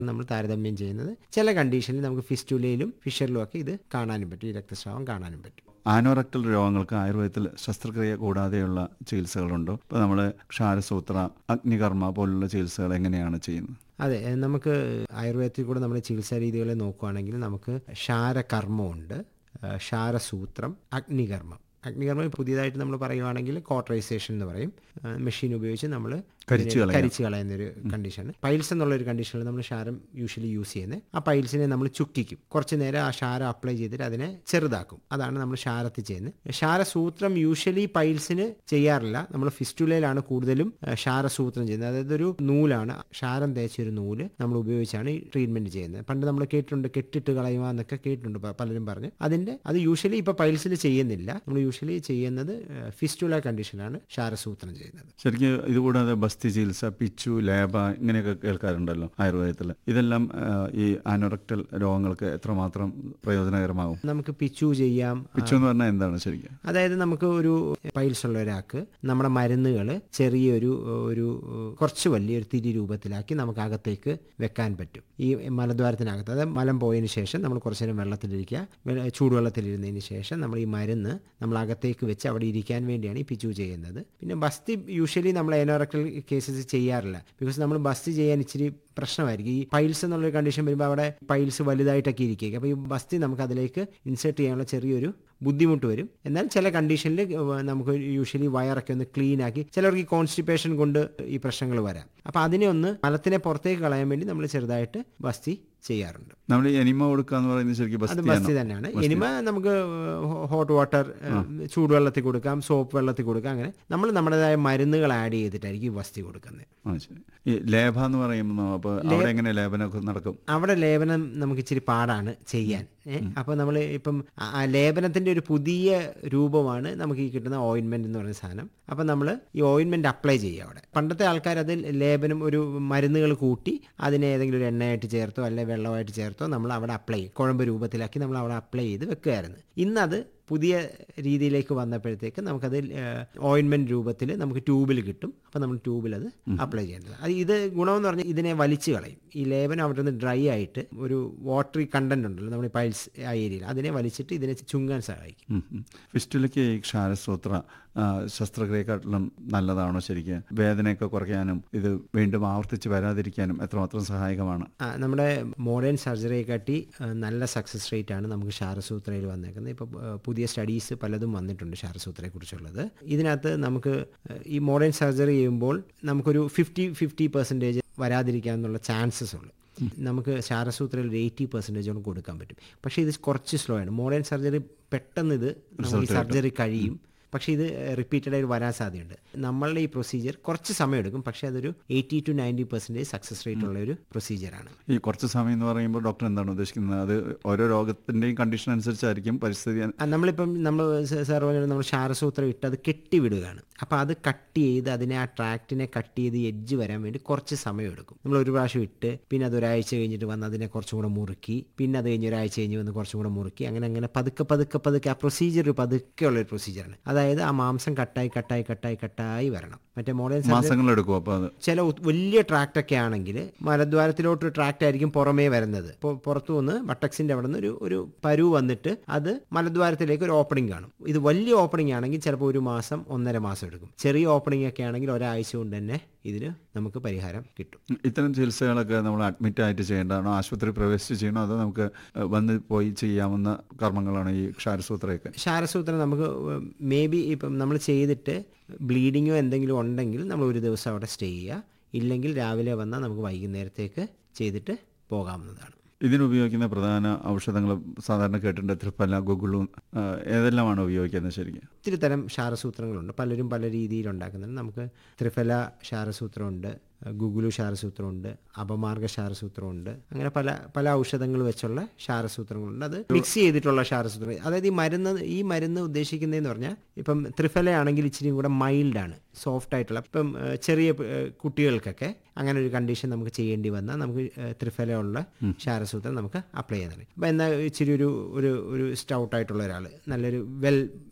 നമ്മൾ താരതമ്യം ചെയ്യുന്നത് ചില കണ്ടീഷനിൽ നമുക്ക് ഫിസ്റ്റുലയിലും ഫിഷറിലും ഒക്കെ ഇത് കാണാനും പറ്റും ഈ രക്തസ്രാവം കാണാനും പറ്റും ആനോറക്ടൽ രോഗങ്ങൾക്ക് ആയുർവേദത്തിൽ ശസ്ത്രക്രിയ കൂടാതെയുള്ള ചികിത്സകളുണ്ടോ ഇപ്പോൾ നമ്മൾ ക്ഷാരസൂത്ര അഗ്നികർമ്മ പോലുള്ള ചികിത്സകൾ എങ്ങനെയാണ് ചെയ്യുന്നത് അതെ എ, നമുക്ക് ആയുർവേദത്തിൽ കൂടെ നമ്മൾ ചികിത്സാ രീതികളെ നോക്കുകയാണെങ്കിൽ നമുക്ക് ക്ഷാരകർമ്മമുണ്ട് ആ, ക്ഷാരസൂത്രം അഗ്നികർമ്മം അഗ്നികർമ്മം പുതിയതായിട്ട് നമ്മൾ പറയുവാണെങ്കിൽ കോട്ടറൈസേഷൻ എന്ന് പറയും മെഷീൻ ഉപയോഗിച്ച് നമ്മൾ കരിച്ച് കളയുക. കരിച്ച് കളയുന്ന ഒരു കണ്ടീഷൻ പൈൽസ് എന്നുള്ള ഒരു കണ്ടീഷനിൽ നമ്മൾ ക്ഷാരം യൂഷ്വലി യൂസ് ചെയ്യുന്നത് ആ പൈൽസിനെ നമ്മൾ ചുക്കിക്കും കുറച്ച് നേരം ആ ക്ഷാരം അപ്ലൈ ചെയ്തിട്ട് അതിനെ ചെറുതാക്കും അതാണ് നമ്മൾ ക്ഷാരത്തിൽ ചെയ്യുന്നത് ക്ഷാരസൂത്രം യൂഷ്വലി പൈൽസിന് ചെയ്യാറില്ല നമ്മൾ ഫിസ്റ്റുലയിലാണ് കൂടുതലും ആ, ക്ഷാരസൂത്രം ചെയ്യുന്നത് അതായത് ഒരു നൂലാണ് ക്ഷാരം തേച്ച ഒരു നൂല് നമ്മൾ ഉപയോഗിച്ചാണ് ഈ ട്രീറ്റ്മെന്റ് ചെയ്യുന്നത് പണ്ട് നമ്മൾ കേട്ടിട്ടുണ്ട് കെട്ടിട്ട് കളയുക എന്നൊക്കെ കേട്ടിട്ടുണ്ട് പ- പലരും പറഞ്ഞ് അതിന്റെ അത് യൂഷ്വലി ഇപ്പൊ പൈൽസിൽ ചെയ്യുന്നില്ല നമ്മൾ യൂഷ്വലി ചെയ്യുന്നത് ഫിസ്റ്റുല കണ്ടീഷനിലാണ് ക്ഷാരസൂത്രം ചെയ്യുന്നത് ശരിക്കും ഇതുകൂടാതെ ബസ്തി ചികിത്സ പിച്ചു ലേബ ഇങ്ങനെയൊക്കെ കേൾക്കാറുണ്ടല്ലോ ആയുർവേദത്തിൽ ഇതെല്ലാം ആ, ഈ ആനോറക്ടൽ രോഗങ്ങൾക്ക് എത്രമാത്രം പ്രയോജനകരമാകും നമുക്ക് പിച്ചു ചെയ്യാം പിച്ചു എന്ന് പറഞ്ഞാൽ എന്താണ് ശരിക്കും അതായത് നമുക്ക് ഒരു പൈൽസ് ഉള്ള ഒരാൾക്ക് നമ്മുടെ മരുന്നുകൾ ചെറിയൊരു ഒരു കുറച്ച് വലിയൊരു തിരി രൂപത്തിലാക്കി നമുക്ക് അകത്തേക്ക് വെക്കാൻ പറ്റും ഈ മലദ്വാരത്തിനകത്ത് അതായത് മലം പോയതിന് ശേഷം നമ്മൾ കുറച്ച് നേരം വെള്ളത്തിലിരിക്കുക വെ- ചൂടുവെള്ളത്തിലിരുന്നതിന് ശേഷം നമ്മൾ ഈ മരുന്ന് നമ്മൾ അകത്തേക്ക് വെച്ച് അവിടെ ഇരിക്കാൻ വേണ്ടിയാണ് ഈ പിച്ചു ചെയ്യുന്നത് പിന്നെ ബസ്തി യൂഷ്വലി നമ്മൾ എനോറക്ടൽ കേസസ് ചെയ്യാറില്ല ബിക്കോസ് നമ്മൾ ബസ്തി ചെയ്യാൻ ഇച്ചിരി പ്രശ്നമായിരിക്കും ഈ പൈൽസ് എന്നുള്ളൊരു കണ്ടീഷൻ വരുമ്പോൾ അവിടെ പൈൽസ് വലുതായിട്ടൊക്കെ ഇരിക്കുക അപ്പോൾ ഈ ബസ്തി നമുക്ക് അതിലേക്ക് ഇൻസേർട്ട് ചെയ്യാനുള്ള ചെറിയൊരു ബുദ്ധിമുട്ട് വരും എന്നാൽ ചില കണ്ടീഷനിൽ നമുക്ക് യൂഷ്വലി വയറൊക്കെ ഒന്ന് ക്ലീൻ ആക്കി ചിലർക്ക് ഈ കോൺസ്റ്റിപ്പേഷൻ കൊണ്ട് ഈ പ്രശ്നങ്ങൾ വരാം അപ്പോൾ അതിനെ ഒന്ന് മലത്തിനെ പുറത്തേക്ക് കളയാൻ വേണ്ടി നമ്മൾ ചെറുതായിട്ട് ബസ്തി ചെയ്യാറുണ്ട് നമ്മൾ ഈ എനിമ കൊടുക്കുക എന്ന് പറയുന്നത് ശരിക്കും അത് ബസ്തിയാണോ ബസ്തി തന്നെയാണ് ഇനിമ നമുക്ക് ഹോട്ട് വാട്ടർ ചൂടുവെള്ളത്തിൽ കൊടുക്കാം സോപ്പ് വെള്ളത്തിൽ കൊടുക്കാം അങ്ങനെ നമ്മൾ നമ്മുടേതായ മരുന്നുകൾ ആഡ് ചെയ്തിട്ടായിരിക്കും ഈ ബസ്തി കൊടുക്കുന്നത് ആ ശരി ഈ ലേബ എന്ന് പറയുമ്പോൾ അപ്പോൾ അവിടെ എങ്ങനെ ലേപനമൊക്കെ നടക്കും അവിടെ ലേപനം നമുക്ക് ഇച്ചിരി പാടാണ് ചെയ്യാൻ അപ്പോൾ നമ്മൾ ഇപ്പം ആ- ആ ലേപനത്തിന്റെ ഒരു പുതിയ രൂപമാണ് നമുക്ക് ഈ കിട്ടുന്ന ഓയിൻമെന്റ് എന്ന് പറയുന്ന സാധനം അപ്പം നമ്മൾ ഈ ഓയിൻമെന്റ് അപ്ലൈ ചെയ്യുക അവിടെ പണ്ടത്തെ ആൾക്കാർ അത് ലേപനം ഒരു മരുന്നുകൾ കൂട്ടി അതിനെ ഏതെങ്കിലും ഒരു എണ്ണയായിട്ട് ചേർത്തോ അല്ലെ വെള്ളമായിട്ട് ചേർത്തോ നമ്മൾ അവിടെ അപ്ലൈ ചെയ്യും കുഴമ്പ് രൂപത്തിലാക്കി നമ്മൾ അവിടെ അപ്ലൈ ചെയ്ത് വെക്കുമായിരുന്നു ഇന്നത് പുതിയ രീതിയിലേക്ക് വന്നപ്പോഴത്തേക്ക് നമുക്കത് ഓയിൻമെന്റ് രൂപത്തിൽ നമുക്ക് ട്യൂബിൽ കിട്ടും അപ്പോൾ നമ്മൾ ട്യൂബിൽ അത് അപ്ലൈ ചെയ്യേണ്ടത് അത് ഇത് ഗുണമെന്ന് പറഞ്ഞാൽ ഇതിനെ വലിച്ചു കളയും ഈ ലേപനം അവിടെ നിന്ന് ഡ്രൈ ആയിട്ട് ഒരു വാട്ടറി കണ്ടന്റ് ഉണ്ടല്ലോ നമ്മുടെ പൈൽസ് ആ ഏരിയയിൽ അതിനെ വലിച്ചിട്ട് ഇതിനെ ചുങ്ങാൻ സഹായിക്കും ഉം, ഉം. ഫിസ്റ്റുലയ്ക്ക് ഈ ക്ഷാരസൂത്ര ആ, ശസ്ത്രക്രിയക്കാട്ടിലും നല്ലതാണോ ശരിക്കും വേദനയൊക്കെ കുറയ്ക്കാനും ഇത് വീണ്ടും ആവർത്തിച്ച് വരാതിരിക്കാനും എത്രമാത്രം സഹായകമാണ് ആ, നമ്മുടെ മോഡേൺ സർജറിയെ കാട്ടി ആ, നല്ല സക്സസ് റേറ്റ് ആണ് നമുക്ക് ക്ഷാരസൂത്രയിൽ വന്നേക്കുന്നത് ഇപ്പോൾ പുതിയ സ്റ്റഡീസ് പലതും വന്നിട്ടുണ്ട് ക്ഷാരസൂത്രയെ കുറിച്ചുള്ളത് ഇതിനകത്ത് നമുക്ക് ആ, ഈ മോഡേൺ സർജറി ചെയ്യുമ്പോൾ നമുക്കൊരു ഫിഫ്റ്റി ഫിഫ്റ്റി പെർസെൻറ്റേജ് വരാതിരിക്കാനുള്ള ചാൻസസ് ഉള്ളു നമുക്ക് ക്ഷാരസൂത്രയിൽ ഒരു എയ്റ്റി പെർസെൻറ്റേജോളം കൊടുക്കാൻ പറ്റും പക്ഷേ ഇത് കുറച്ച് സ്ലോ ആണ് മോഡേൺ സർജറി പെട്ടെന്ന് ഇത് നമുക്ക് ഈ സർജറി കഴിയും പക്ഷേ ഇത് റിപ്പീറ്റഡ് ആയിട്ട് വരാൻ സാധ്യതയുണ്ട് നമ്മളുടെ ഈ പ്രൊസീജിയർ കുറച്ച് സമയം എടുക്കും പക്ഷേ അതൊരു eighty to ninety percentage success rate ഉള്ള ഒരു പ്രൊസീജിയറാണ് ഈ കുറച്ച് സമയം എന്ന് പറയുമ്പോൾ ഡോക്ടർ എന്താണ് ഉദ്ദേശിക്കുന്നത് അത് ഓരോ രോഗത്തിന്റെയും കണ്ടീഷൻ അനുസരിച്ചായിരിക്കും പരിസ്ഥിതി ആ, നമ്മളിപ്പം നമ്മൾ സാർ പറഞ്ഞ നമ്മൾ ക്ഷാരസൂത്രം ഇട്ട് അത് കെട്ടിവിടുകയാണ് അപ്പോൾ അത് കട്ട് ചെയ്ത് അതിനെ ആ ട്രാക്റ്റിനെ കട്ട് ചെയ്ത് എഡ്ജ് വരാൻ വേണ്ടി കുറച്ച് സമയം എടുക്കും നമ്മൾ ഒരു പ്രാവശ്യം ഇട്ട് പിന്നെ അത് ഒരാഴ്ച കഴിഞ്ഞിട്ട് വന്ന് അതിനെ കുറച്ചും കൂടെ മുറുക്കി പിന്നെ അത് കഴിഞ്ഞ് ഒരാഴ്ച കഴിഞ്ഞ് വന്ന് കുറച്ചും കൂടെ മുറുക്കി അങ്ങനെ അങ്ങനെ പതുക്കെ പതുക്കെ പതുക്കെ ആ പ്രൊസീജിയർ പതുക്കെ ഉള്ള ഒരു പ്രൊസീജിയറാണ് അതായത് ആ മാംസം കട്ടായി കട്ടായി കട്ടായി കട്ടായി വരണം മറ്റേ മോഡേൺ മാസങ്ങൾ എടുക്കും അപ്പോൾ അത് ചില ഉ- വലിയ ട്രാക്റ്റ് ഒക്കെ ആണെങ്കിൽ മലദ്വാരത്തിലോട്ട് ട്രാക്റ്റ് ആയിരിക്കും പുറമേ വരുന്നത് ഇപ്പോൾ പുറത്തു നിന്ന് ബട്ടക്സിന്റെ അവിടെ നിന്ന് ഒരു ഒരു പരു വന്നിട്ട് അത് മലദ്വാരത്തിലേക്ക് ഒരു ഓപ്പണിംഗ് കാണും ഇത് വലിയ ഓപ്പണിംഗ് ആണെങ്കിൽ ചിലപ്പോൾ ഒരു മാസം ഒന്നര മാസം എടുക്കും ചെറിയ ഓപ്പണിംഗ് ഒക്കെ ആണെങ്കിൽ ഒരാഴ്ച കൊണ്ട് തന്നെ ഇതിന് നമുക്ക് പരിഹാരം കിട്ടും ഇത്തരം ചികിത്സകളൊക്കെ നമ്മൾ അഡ്മിറ്റ് ആയിട്ട് ചെയ്യേണ്ടതാണോ ആശുപത്രി പ്രവേശിച്ച് ചെയ്യണോ അതോ നമുക്ക് ഏഹ്, വന്ന് പോയി ചെയ്യാവുന്ന കർമ്മങ്ങളാണ് ഈ ക്ഷാരസൂത്രയൊക്കെ ക്ഷാരസൂത്രം നമുക്ക് മേ ബി ഇപ്പം നമ്മൾ ചെയ്തിട്ട് ബ്ലീഡിങ്ങോ എന്തെങ്കിലും ഉണ്ടെങ്കിൽ നമ്മൾ ഒരു ദിവസം അവിടെ സ്റ്റേ ചെയ്യുക ഇല്ലെങ്കിൽ രാവിലെ വന്നാൽ നമുക്ക് വൈകുന്നേരത്തേക്ക് ചെയ്തിട്ട് പോകാവുന്നതാണ് ഇതിനുപയോഗിക്കുന്ന പ്രധാന ഔഷധങ്ങൾ സാധാരണ കേട്ടിട്ടുണ്ട് ത്രിപ്പല ഗുഗുളു ഏഹ്, ഏതെല്ലാമാണ് ഉപയോഗിക്കുന്നത് ശരിക്കും ഒത്തിരി തരം ക്ഷാരസൂത്രങ്ങളുണ്ട് പലരും പല രീതിയിൽ ഉണ്ടാക്കുന്നുണ്ട് നമുക്ക് ത്രിഫല ക്ഷാരസൂത്രമുണ്ട് ഗുഗുലു ക്ഷാരസൂത്രമുണ്ട് അപമാർഗ ക്ഷാരസൂത്രമുണ്ട് അങ്ങനെ പല പല ഔഷധങ്ങൾ വെച്ചുള്ള ക്ഷാരസൂത്രങ്ങളുണ്ട് അത് മിക്സ് ചെയ്തിട്ടുള്ള ക്ഷാരസൂത്രം അതായത് ഈ മരുന്ന് ഈ മരുന്ന് ഉദ്ദേശിക്കുന്നതെന്ന് പറഞ്ഞാൽ ഇപ്പം ത്രിഫലയാണെങ്കിൽ ഇച്ചിരി കൂടെ മൈൽഡാണ് സോഫ്റ്റ് ആയിട്ടുള്ള ഇപ്പം ഏഹ്, ചെറിയ ഏഹ്, കുട്ടികൾക്കൊക്കെ അങ്ങനെ ഒരു കണ്ടീഷൻ നമുക്ക് ചെയ്യേണ്ടി വന്നാൽ നമുക്ക് ഏഹ്, ത്രിഫലയുള്ള ക്ഷാരസൂത്രം നമുക്ക് അപ്ലൈ ചെയ്യാൻ അപ്പം എന്നാൽ ഇച്ചിരി ഒരു ഒരു ഒരു സ്റ്റൗട്ട് ആയിട്ടുള്ള ഒരാൾ നല്ലൊരു വെൽ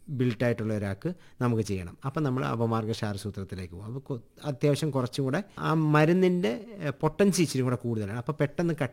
ബിൽട്ടായിട്ടുള്ള ഒരാൾക്ക് നമുക്ക് ചെയ്യണം അപ്പം നമ്മൾ അപമാർഗ ക്ഷാരസൂത്രത്തിലേക്ക് പോകും അപ്പോൾ കൊ- അത്യാവശ്യം കുറച്ചും കൂടെ ആ മരുന്നിൻ്റെ പൊട്ടൻസി ഇച്ചിരി കൂടെ കൂടുതലാണ് അപ്പോൾ പെട്ടെന്ന് കട്ട്